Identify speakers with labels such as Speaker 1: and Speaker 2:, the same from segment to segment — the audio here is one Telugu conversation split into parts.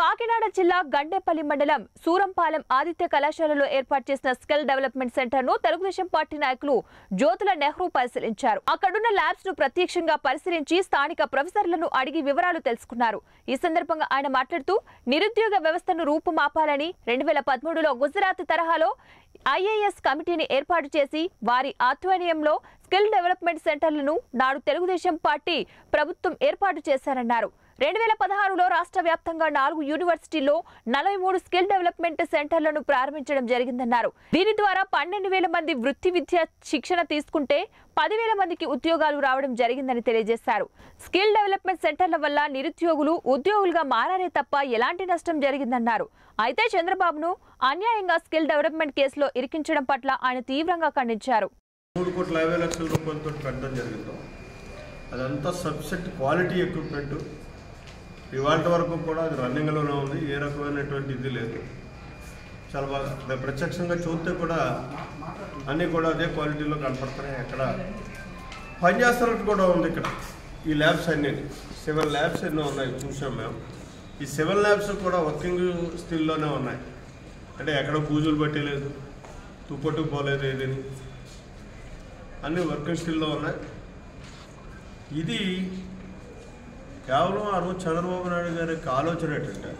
Speaker 1: కాకినాడ జిల్లా గండేపల్లి మండలం సూరంపాలెం ఆదిత్య కళాశాలలో ఏర్పాటు చేసిన స్కిల్ డెవలప్మెంట్ సెంటర్ ను తెలుగుదేశం పార్టీ నాయకులు జ్యోతుల నెహ్రూ పరిశీలించారు అక్కడున్న ల్యాబ్స్ ను ప్రత్యక్షంగా పరిశీలించి స్థానిక ప్రొఫెసర్లను అడిగి వివరాలు తెలుసుకున్నారు ఈ సందర్భంగా ఆయన మాట్లాడుతూ నిరుద్యోగ వ్యవస్థను రూపుమాపాలని రెండు వేల పదమూడులో గుజరాత్ తరహాలో ఐఏఎస్ కమిటీని ఏర్పాటు చేసి వారి ఆధ్వర్యంలో స్కిల్ డెవలప్మెంట్ సెంటర్లను నాడు తెలుగుదేశం పార్టీ ప్రభుత్వం ఏర్పాటు చేశారన్నారు రెండు వేల పదహారులో రాష్ట్ర వ్యాప్తంగా నాలుగు యూనివర్సిటీల్లో నలభై మూడు స్కిల్ డెవలప్మెంట్ సెంటర్లను ప్రారంభించడం జరిగిందన్నారు దీని ద్వారా పన్నెండు వేల మంది వృత్తి విద్య శిక్షణ తీసుకుంటే పదివేల మందికి ఉద్యోగాలు రావడం జరిగిందని తెలియజేశారు స్కిల్ డెవలప్మెంట్ సెంటర్ల వల్ల నిరుద్యోగులు ఉద్యోగులుగా మారారే తప్ప ఎలాంటి నష్టం జరిగిందన్నారు అయితే చంద్రబాబును అన్యాయంగా స్కిల్ డెవలప్మెంట్ కేసులో ఇరికించడం పట్ల ఆయన తీవ్రంగా ఖండించారు
Speaker 2: మూడు కోట్ల యాభై లక్షల రూపాయలతో పెట్టడం జరిగింది అదంతా సబ్సెట్ క్వాలిటీ ఎక్విప్మెంట్ ఇవాళ వరకు కూడా అది రన్నింగ్లోనే ఉంది ఏ రకమైనటువంటి ఇది లేదు చాలా బాగా అది ప్రత్యక్షంగా చూస్తే కూడా అన్నీ కూడా అదే క్వాలిటీలో కనపడుతున్నాయి ఎక్కడ పనిచేస్తున్నట్టు కూడా ఉంది ఇక్కడ ఈ ల్యాబ్స్ అన్నీ సెవెన్ ల్యాబ్స్ ఎన్నో ఉన్నాయి చూసాం మేము ఈ సెవెన్ ల్యాబ్స్ కూడా వర్కింగ్ స్టిల్లోనే ఉన్నాయి అంటే ఎక్కడ పూజలు పెట్టలేదు తుప్పట్టు పోలేదు ఏదని అన్ని వర్కింగ్ స్టిల్లో ఉన్నాయి ఇది కేవలం ఆ రోజు చంద్రబాబు నాయుడు గారి యొక్క ఆలోచన ఏంటంటే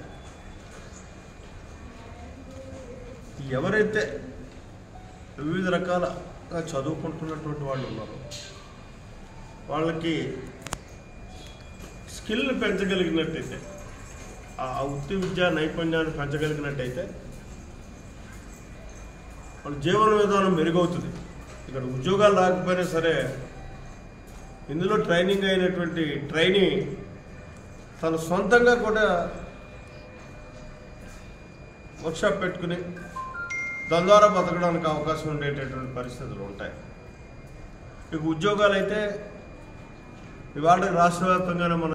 Speaker 2: ఎవరైతే వివిధ రకాలుగా చదువుకుంటున్నటువంటి వాళ్ళు ఉన్నారో వాళ్ళకి స్కిల్ పెంచగలిగినట్టయితే ఆ వృత్తి విద్యా నైపుణ్యాన్ని పెంచగలిగినట్టయితే వాళ్ళ జీవన విధానం మెరుగవుతుంది ఇక్కడ ఉద్యోగాలు రాకపోయినా సరే ఇందులో ట్రైనింగ్ అయినటువంటి ట్రైనీ తన సొంతంగా కూడా వర్క్షాప్ పెట్టుకుని దాని ద్వారా బతకడానికి అవకాశం ఉండేటటువంటి పరిస్థితులు ఉంటాయి ఇక ఉద్యోగాలు అయితే ఇవాళ రాష్ట్ర వ్యాప్తంగానే మన